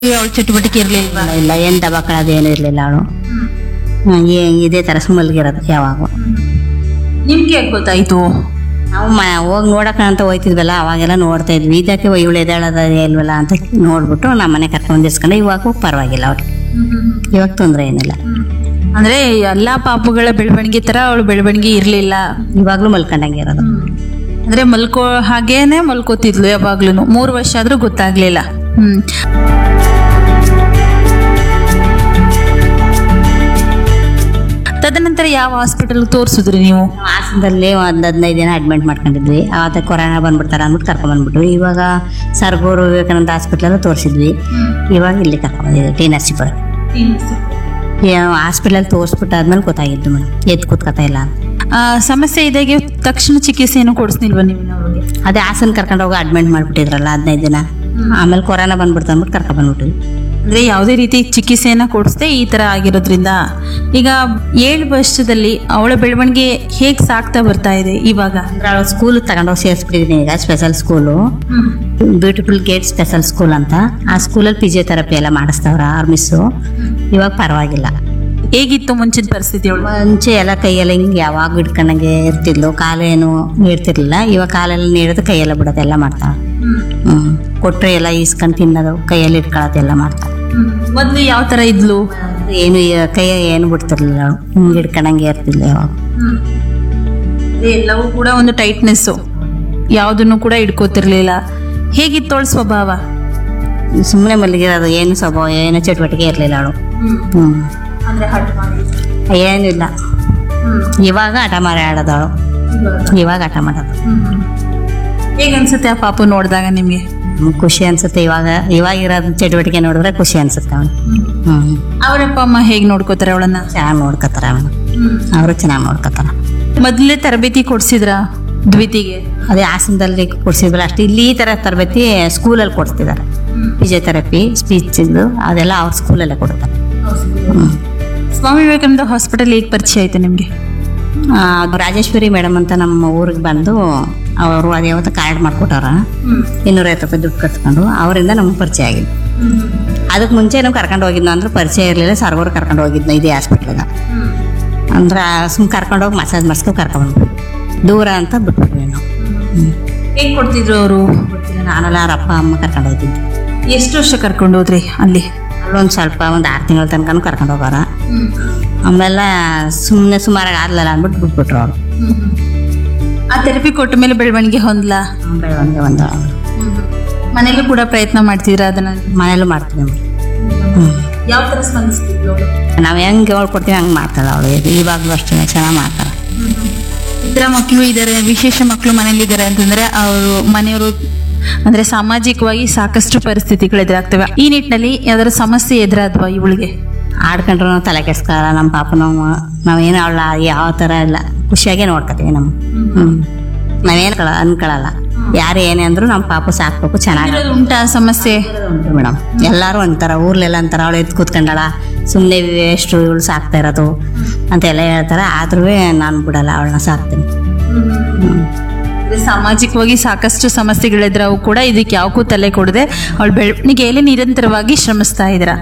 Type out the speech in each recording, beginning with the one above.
ಅವಳ ಚಟುವಟಿಕೆ ಇರ್ಲಿಲ್ವಾ ಇಲ್ಲ ಇಲ್ಲ ಏನು ದಬಾಕಳೋದು ಏನು ಇರಲಿಲ್ಲ ಅವಳು ಇದೇ ಥರ ಮಲ್ಗಿರೋದು ಯಾವಾಗ ನಿಮ್ಗೆ ಯಾಕೆ ಗೊತ್ತಾಯ್ತು ನಾವು ಮ ಹೋಗಿ ನೋಡಕ್ಕೆ ಅಂತ ಹೋಯ್ತಿದ್ವಲ್ಲ ಅವಾಗೆಲ್ಲ ನೋಡ್ತಾ ಇದ್ವಿ ಇದಕ್ಕೆ ಇವಳು ಎದ್ದೇಳೋದ ಇಲ್ವಲ್ಲ ಅಂತ ನೋಡ್ಬಿಟ್ಟು ನಮ್ಮ ಮನೆ ಕರ್ಕೊಂಡು ಇಸ್ಕೊಂಡು ಇವಾಗ ಪರವಾಗಿಲ್ಲ ಅವ್ರಿಗೆ ಇವಾಗ ತೊಂದರೆ ಏನಿಲ್ಲ ಅಂದ್ರೆ ಎಲ್ಲಾ ಪಾಪುಗಳ ಬೆಳವಣಿಗೆ ತರ ಅವಳು ಬೆಳವಣಿಗೆ ಇರ್ಲಿಲ್ಲ ಇವಾಗಲೂ ಮಲ್ಕೊಂಡಂಗೆ ಇರೋದು ಅಂದ್ರೆ ಮಲ್ಕೋ ಹಾಗೇನೆ ಮಲ್ಕೋತಿದ್ಲು ಯಾವಾಗ್ಲೂ ಮೂರು ವರ್ಷ ಆದ್ರೂ ಗೊತ್ತಾಗ್ಲಿಲ್ಲ ಹ್ಮ್ ತದನಂತರ ಯಾವ ಹಾಸ್ಪಿಟಲ್ ತೋರಿಸಿದ್ರಿ ನೀವು ನಾವು ಹಾಸನದಲ್ಲಿ ಒಂದು ಹದಿನೈದು ದಿನ ಅಡ್ಮಿಟ್ ಮಾಡ್ಕೊಂಡಿದ್ವಿ ಅವತ್ತ ಕೊರೋನಾ ಬಂದ್ಬಿಡ್ತಾರೆ ಅಂದ್ಬಿಟ್ಟು ಕರ್ಕೊಂಡ್ಬಂದ್ಬಿಟ್ರು ಇವಾಗ ಸರ್ಗೂರು ವಿವೇಕಾನಂದ ಹಾಸ್ಪಿಟ್ಲಲ್ಲೂ ತೋರಿಸಿದ್ವಿ ಇವಾಗ ಇಲ್ಲಿ ಕರ್ಕೊಂಡ್ಬಂದಿದ್ವಿ ಟಿ ನರಸೀಪುರ ಹಾಸ್ಪಿಟ್ಲಲ್ಲಿ ತೋರಿಸ್ಬಿಟ್ಟಾದ್ಮೇಲೆ ಗೊತ್ತಾಗಿದ್ದು ಮೇಡಮ್ ಎದ್ದು ಕೂತ್ಕೊತಾ ಇಲ್ಲ ಅಂತ ಆ, ಸಮಸ್ಯೆ ಇದಾಗೆ ತಕ್ಷಣ ಚಿಕಿತ್ಸೆಯನ್ನು ಕೊಡಿಸ್ನಿಲ್ವಾ ನೀವು ಅವ್ರಿಗೆ ಅದೇ ಹಾಸನ ಕರ್ಕೊಂಡು ಹೋಗಿ ಅಡ್ಮಿಟ್ ಮಾಡಿಬಿಟ್ಟಿದ್ರಲ್ಲ ಹದಿನೈದು ದಿನ ಆಮೇಲೆ ಕೊರೋನಾ ಬಂದ್ಬಿಡ್ತು ಅಂದ್ಬಿಟ್ಟು ಕರ್ಕೊಂಡು ಬಂದ್ಬಿಟ್ವಿ ಅಂದ್ರೆ ಯಾವುದೇ ರೀತಿ ಚಿಕಿತ್ಸೆಯನ್ನ ಕೊಡಿಸದೆ ಈ ತರ ಆಗಿರೋದ್ರಿಂದ ಈಗ ಏಳು ವರ್ಷದಲ್ಲಿ ಅವಳ ಬೆಳವಣಿಗೆ ಹೇಗ್ ಸಾಕ್ತಾ ಬರ್ತಾ ಇದೆ ಇವಾಗ ಅಂದ್ರೆ ಅವಳು ಸ್ಕೂಲ್ ತಗೊಂಡೋಗಿ ಸೇರಿಸ್ಬಿಟ್ಟಿದ್ದೀನಿ ಈಗ special school beautiful gate special school ಅಂತ ಆ ಸ್ಕೂಲಲ್ಲಿ ಫಿಸಿಯೋಥೆರಪಿ ಎಲ್ಲ ಮಾಡಿಸ್ತವ್ರ ಆರ್ ಮಿಸ್ಸು ಇವಾಗ ಪರವಾಗಿಲ್ಲ ಹೇಗಿತ್ತು ಮುಂಚಿನ ಪರಿಸ್ಥಿತಿ ಅವಳು ಮುಂಚೆ ಎಲ್ಲ ಕೈಯಲ್ಲಿ ಹಿಂಗೆ ಯಾವಾಗ ಹಿಡ್ಕೊಂಡಂಗೆ ಇರ್ತಿದ್ಲು ಕಾಲೇನು ನೀಡ್ತಿರ್ಲಿಲ್ಲ ಇವಾಗ ಕಾಲೆಲ್ಲ ನೀಡೋದು ಕೈಯೆಲ್ಲ ಬಿಡೋದು ಎಲ್ಲ ಮಾಡ್ತಾಳೆ ಹ್ಮ್ ಕೊಟ್ರೆ ಎಲ್ಲ ಈಸ್ಕೊಂಡು ತಿನ್ನೋದು ಕೈಯಲ್ಲಿ ಇಟ್ಕೊಳ್ಳೋದು ಎಲ್ಲ ಮಾಡ್ತಾಳೆ ಮೊದ್ಲು ಯಾವ ತರ ಇದ್ಲು ಏನು ಈ- ಕೈ ಏನು ಬಿಡ್ತಿರ್ಲಿಲ್ಲ ಅವಳು ಹಿಂಗೆ ಹಿಡ್ಕೊಂಡಂಗೆ ಇರ್ತಿದ್ಲು ಯಾವಾಗ ಎಲ್ಲವೂ ಕೂಡ ಒಂದು ಟೈಟ್ನೆಸ್ ಯಾವುದನ್ನು ಕೂಡ ಇಟ್ಕೋತಿರ್ಲಿಲ್ಲ ಹೇಗಿತ್ತು ಅವಳ ಸ್ವಭಾವ ಸುಮ್ಮನೆ ಮಲಗಿರೋದು ಏನು ಸ್ವಭಾವ ಏನು ಚಟುವಟಿಕೆ ಇರಲಿಲ್ಲ ಅವಳು ಹ್ಞೂ ಅಂದ್ರೆ ಏನಿಲ್ಲ ಇವಾಗ ಹಠ ಮಾರಿ ಆಡೋದು ಅವಳು ಇವಾಗ ಹಠ ಮಾಡೋದು ಹೇಗ ಅನ್ಸುತ್ತೆ ಆ ಪಾಪು ನೋಡಿದಾಗ ನಿಮ್ಗೆ ನಮ್ಗ್ ಖುಷಿ ಅನ್ಸುತ್ತೆ ಇವಾಗ ಇವಾಗ ಇರೋದು ಚಟುವಟಿಕೆ ನೋಡಿದ್ರೆ ಖುಷಿ ಅನ್ಸುತ್ತೆ ಅವಳು ಹ್ಞೂ ಅವರಪ್ಪ ಅಮ್ಮ ಹೇಗ್ ನೋಡ್ಕೋತಾರೆ ಅವಳನ್ನ ಚೆನ್ನಾಗಿ ನೋಡ್ಕೊತಾರೆ ಅವನು ಅವರು ಚೆನ್ನಾಗಿ ನೋಡ್ಕೊತಾರೆ ಮೊದಲೇ ತರಬೇತಿ ಕೊಡ್ಸಿದ್ರ ದ್ವಿತಿಗೆ ಅದೇ ಹಾಸನದಲ್ಲಿ ಕೊಡ್ಸಿದ್ವಲ್ಲ ಅಷ್ಟು ಇಲ್ಲಿ ಈ ಥರ ತರಬೇತಿ ಸ್ಕೂಲಲ್ಲಿ ಕೊಡ್ತಿದ್ದಾರೆ ಫಿಸಿಯೋಥೆರಪಿ ಸ್ಪೀಚಿಂದು ಅದೆಲ್ಲ ಅವ್ರ ಸ್ಕೂಲಲ್ಲೇ ಕೊಡ್ತಾರೆ ಹ್ಞೂ ಸ್ವಾಮಿ ವಿವೇಕಾನಂದ ಹಾಸ್ಪಿಟಲ್ ಹೇಗ್ ಪರಿಚಯ ಆಯ್ತು ನಿಮ್ಗೆ ಆ, ರಾಜೇಶ್ವರಿ ಮೇಡಮ್ ಅಂತ ನಮ್ಮ ಊರಿಗೆ ಬಂದು ಅವರು ಅದೇ ಯಾವತ್ತು ಕಾರ್ಡ್ ಮಾಡ್ಕೊಟ್ಟಾರ ಇನ್ನೂರೈವತ್ತು ರೂಪಾಯಿ ದುಡ್ಡು ಕಟ್ಕೊಂಡು ಅವರಿಂದ ನಮ್ಗೆ ಪರಿಚಯ ಆಗಿದ್ದು ಅದಕ್ಕೆ ಮುಂಚೆ ನಾವು ಕರ್ಕೊಂಡು ಹೋಗಿದ್ನೋ ಅಂದ್ರೆ ಪರಿಚಯ ಇರಲಿಲ್ಲ ಸರ್ಗೋರು ಕರ್ಕೊಂಡು ಹೋಗಿದ್ನ ಇದೇ ಹಾಸ್ಪಿಟ್ಲಿಗೆ ಅಂದ್ರೆ ಸುಮ್ಮನೆ ಕರ್ಕೊಂಡು ಹೋಗಿ ಮಸಾಜ್ ಮಾಡಿಸ್ಕೊಂಡು ಕರ್ಕೊಂಡ್ಬಂದ್ವಿ ದೂರ ಅಂತ ಬಿಟ್ಬಿಟ್ವಿ ನಾವು ಹ್ಞೂ ಹೇಗ್ ಕೊಡ್ತಿದ್ರು ಅವರು ಗೊತ್ತಿಲ್ಲ ನಾನೆಲ್ಲ ಅವ್ರ ಅಪ್ಪ ಅಮ್ಮ ಕರ್ಕೊಂಡು ಹೋಗಿದ್ದು ಎಷ್ಟು ವರ್ಷ ಕರ್ಕೊಂಡು ಹೋದ್ರಿ ಅಲ್ಲಿ ಅಲ್ಲೊಂದು ಸ್ವಲ್ಪ ಒಂದು ಆರು ತಿಂಗಳ ತನಕ ಕರ್ಕೊಂಡು ಹೋಗಾರ ಆಮೇಲೆ ಸುಮ್ಮನೆ ಸುಮಾರಾಗಿ ಆದ್ಲಲ್ಲ ಅಂದ್ಬಿಟ್ಟು ಬಿಟ್ಬಿಟ್ರು ಅವರು ಆ ಥೆರಪಿ ಕೊಟ್ಟ ಮೇಲೆ ಬೆಳವಣಿಗೆ ಹೊಂದ್ಲ ಬೆಳವಣಿಗೆ ಒಂದು ಮನೇಲೂ ಕೂಡ ಪ್ರಯತ್ನ ಮಾಡ್ತಿದ್ರ ಅದನ್ನ ಮನೇಲೂ ಮಾಡ್ತೀವಿ ನಾವು ಹ್ಞೂ ಯಾವ ತರ ಸ್ಪಂದಿಸ್ತಿದ್ಲು ನಾವು ಹೆಂಗೆ ಹೇಳ್ಕೊಡ್ತೀವಿ ಹಂಗೆ ಮಾಡ್ತಾಳೆ ಅವಳು ಇವಾಗಲೂ ಅಷ್ಟೇ ಚೆನ್ನಾಗಿ ಮಾಡ್ತಾಳೆ ಇತರ ಮಕ್ಕಳು ಇದ್ದಾರೆ ವಿಶೇಷ ಮಕ್ಕಳು ಮನೇಲಿ ಇದ್ದಾರೆ ಅಂತಂದ್ರೆ ಅವರು ಮನೆಯವರು ಅಂದ್ರೆ ಸಾಮಾಜಿಕವಾಗಿ ಸಾಕಷ್ಟು ಪರಿಸ್ಥಿತಿಗಳು ಎದುರಾಗ್ತವೆ ಈ ನಿಟ್ಟಿನಲ್ಲಿ ಯಾವ್ದಾದ್ರು ಸಮಸ್ಯೆ ಎದುರಾದ್ವಾ ಇವಳಿಗೆ ಆಡ್ಕೊಂಡ್ರು ನಾವು ತಲೆ ಕೆಡ್ಸ್ಕೊಳಲ್ಲ ನಮ್ಮ ಪಾಪ ನಾವು ನಾವೇನು ಅವಳ ಯಾವ ಥರ ಇಲ್ಲ ಖುಷಿಯಾಗೇ ನೋಡ್ಕೊತೀವಿ ನಮ್ಮ ಹ್ಞೂ ನಾವೇನು ಕಳ ಅನ್ಕೊಳಲ್ಲ ಯಾರು ಏನೇ ಅಂದ್ರು ನಮ್ಮ ಪಾಪ ಸಾಕ್ಬೇಕು ಚೆನ್ನಾಗಿ ಇರೋದು ಉಂಟಾ ಸಮಸ್ಯೆ ಉಂಟು ಮೇಡಮ್ ಎಲ್ಲರೂ ಅಂತಾರ ಊರ್ಲೆಲ್ಲ ಅಂತಾರ ಅವಳು ಎದ್ದು ಕೂತ್ಕೊಂಡಾಳ ಸುಮ್ಮನೆ ಎಷ್ಟು ಇವಳು ಸಾಕ್ತಾ ಇರೋದು ಅಂತೆಲ್ಲ ಹೇಳ್ತಾರೆ ಆದ್ರೂ ನಾನು ಬಿಡಲ್ಲ ಅವಳನ್ನ ಸಾಕ್ತೀನಿ ಅಂದ್ರೆ ಸಾಮಾಜಿಕವಾಗಿ ಸಾಕಷ್ಟು ಸಮಸ್ಯೆಗಳಿದ್ರವು ಕೂಡ ಇದಕ್ಕೆ ಯಾವಕ್ಕೂ ತಲೆ ಕೊಡದೆ ಅವಳ ಬೆಳವಣಿಗೆಯಲ್ಲಿ ನಿರಂತರವಾಗಿ ಶ್ರಮಿಸ್ತಾ ಇದ್ರ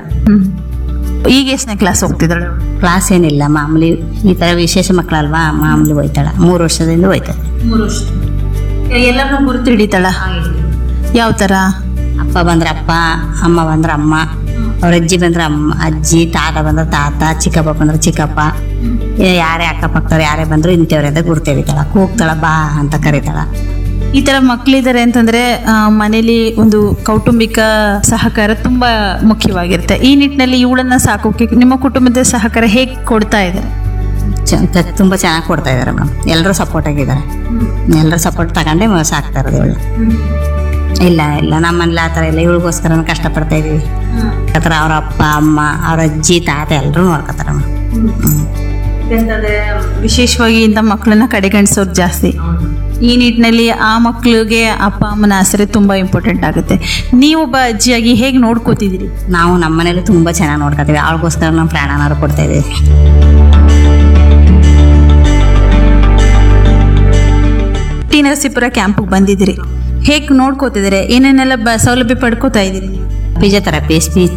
ಈಗ ಎಷ್ಟನೇ ಕ್ಲಾಸ್ ಹೋಗ್ತಿದ್ದಾಳೆ ಅವ್ಳು? ಕ್ಲಾಸ್ ಏನಿಲ್ಲ ಮಾಮೂಲಿ ಈ ಥರ ವಿಶೇಷ ಮಕ್ಕಳಲ್ವಾ ಮಾಮೂಲಿ ಹೋಯ್ತಾಳ ಮೂರು ವರ್ಷದಿಂದ ಹೋಯ್ತಾಳೆ ಎಲ್ಲರನ್ನೂ ಗುರುತು ಹಿಡಿತಾಳ ಯಾವ ತರ ಅಪ್ಪ ಬಂದ್ರೆ ಅಪ್ಪ ಅಮ್ಮ ಬಂದ್ರೆ ಅಮ್ಮ ಅವ್ರ ಅಜ್ಜಿ ಬಂದ್ರೆ ಅಮ್ಮ ಅಜ್ಜಿ ತಾತ ಬಂದ್ರೆ ತಾತ ಚಿಕ್ಕಪ್ಪ ಬಂದ್ರೆ ಚಿಕ್ಕಪ್ಪ ಏ, ಯಾರೇ ಅಕ್ಕಪಕ್ಕದವ್ರು ಯಾರೇ ಬಂದ್ರು ಇಂಥವ್ರಿಂದ ಗುರ್ತು ಹಿಡಿತಾಳ ಕೂಗ್ತಾಳ ಬಾ ಅಂತ ಕರೀತಾಳ ಈ ತರ ಮಕ್ಕಳಿದ್ದಾರೆ ಅಂತಂದ್ರೆ ಆ, ಮನೇಲಿ ಒಂದು ಕೌಟುಂಬಿಕ ಸಹಕಾರ ತುಂಬಾ ಮುಖ್ಯವಾಗಿರುತ್ತೆ ಈ ನಿಟ್ಟಿನಲ್ಲಿ ಇವಳನ್ನ ಸಾಕೋಕೆ ನಿಮ್ಮ ಕುಟುಂಬದ ಸಹಕಾರ ಹೇಗೆ ಕೊಡ್ತಾ ಇದ್ದಾರೆ ಚ- ತುಂಬ ಚೆನ್ನಾಗಿ ಕೊಡ್ತಾ ಇದ್ದಾರೆ ಮೇಡಮ್ ಎಲ್ಲರೂ ಸಪೋರ್ಟ್ ಆಗಿದ್ದಾರೆ ಎಲ್ಲರೂ ಸಪೋರ್ಟ್ ತಗೊಂಡೇ ಮ- ಸಾಕ್ತಾ ಇರೋದು ಇವಳು ಇಲ್ಲ ಇಲ್ಲ ನಮ್ಮನೇಲಿ ಆ ಥರ ಇಲ್ಲ ಇವಳಿಗೋಸ್ಕರ ಕಷ್ಟಪಡ್ತಾ ಇದೀವಿ ಆ ಥರ ಅವ್ರ ಅಪ್ಪ ಅಮ್ಮ ಅವ್ರ ಅಜ್ಜಿ ತಾತ ಎಲ್ಲರೂ ನೋಡ್ಕೊತಾರೆ ಮೇಡಮ್ ಯಾಕಂತಂದ್ರೆ ವಿಶೇಷವಾಗಿ ಇಂಥ ಮಕ್ಕಳನ್ನ ಕಡೆಗಣಿಸೋದು ಜಾಸ್ತಿ ಈ ನಿಟ್ಟಿನಲ್ಲಿ ಆ ಮಕ್ಕಳಿಗೆ ಅಪ್ಪ ಅಮ್ಮನ ಆಸರೆ ತುಂಬಾ ಇಂಪಾರ್ಟೆಂಟ್ ಆಗುತ್ತೆ ನೀವೊಬ್ಬ ಅಜ್ಜಿಯಾಗಿ ಹೇಗೆ ನೋಡ್ಕೋತಿದ್ದೀರಿ ನಾವು ನಮ್ಮ ಮನೇಲಿ ತುಂಬ ಚೆನ್ನಾಗಿ ನೋಡ್ಕೊತೀವಿ ಅವಳಿಗೋಸ್ಕರ ನಾವು ಪ್ರಾಣನಾರು ಕೊಡ್ತಾ ಇದೀವಿ ಟಿ ನರಸೀಪುರ ಕ್ಯಾಂಪಿಗೆ ಬಂದಿದ್ದೀರಿ ಹೇಗೆ ನೋಡ್ಕೋತಿದ್ದೀರಿ ಏನೇನೆಲ್ಲ ಬ ಸೌಲಭ್ಯ ಪಡ್ಕೋತಾ ಇದ್ದೀರಿ ನೀವು ಫಿಸಿಯೋಥೆರಪಿ ಸ್ಪೀಚ್